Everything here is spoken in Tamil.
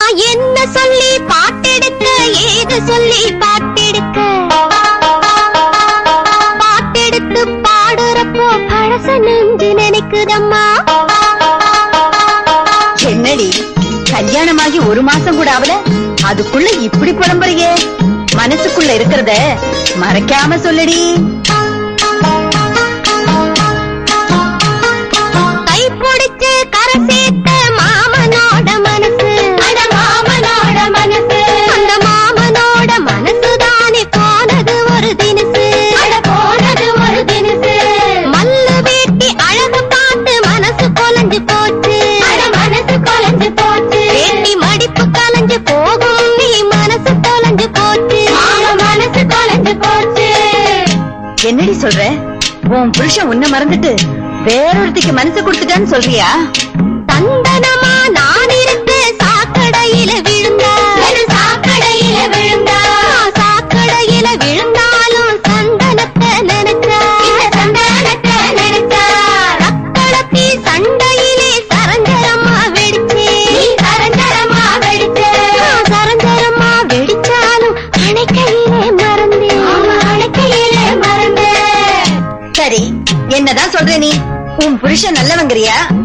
என்ன சொல்லி பாட்டெடுக்க ஏது சொல்லி பாட்டெடுக்க பாட்டெடுத்து பாடுறப்போ பழச நெஞ்சு நினைக்குதம்மா என்னடி கல்யாணமாகி ஒரு மாசம் கூட ஆகல அதுக்குள்ள இப்படி புலம்புறியே மனசுக்குள்ள இருக்கிறத மறைக்காம சொல்லுடி கை பிடிச்சு கரை சேர்த்த மாமனோட மனசு அட மாமனோட மனசு அந்த மாமனோட மனசு தானே போனது ஒரு தினசு அட போனது ஒரு தினசு மல்லு வேட்டி அழகு பார்த்து மனசு கொலைஞ்சு போச்சு அட மனசு கொலைஞ்சு போச்சு வேட்டி மடிப்பு கலைஞ்சு போகும் நீ மனசு தொலைஞ்சு போச்சு மனசு தொலைஞ்சு போச்சு என்னடி சொல்ற உன் புருஷன் உன்னை மறந்துட்டு வேறொருத்திக்கு மனசு கொடுத்துட்டான்னு சொல்றியா தந்தனமா நான் இருக்க சாக்கடையில விழுந்தா சாக்கடையில விழுந்தா சாக்கடையில விழுந்தாலும் சந்தனத்தை நினைச்சா சந்தனத்தை நினைச்சா ரத்தளத்தி சண்டையிலே சரஞ்சரமா வெடிச்சே சரஞ்சரமா வெடிச்சே சரஞ்சரமா வெடிச்சாலும் அணைக்கையிலே மறந்தே அணைக்கையிலே மறந்தே சரி என்னதான் சொல்ற நீ உன் புருஷன் நல்லவங்கிறியா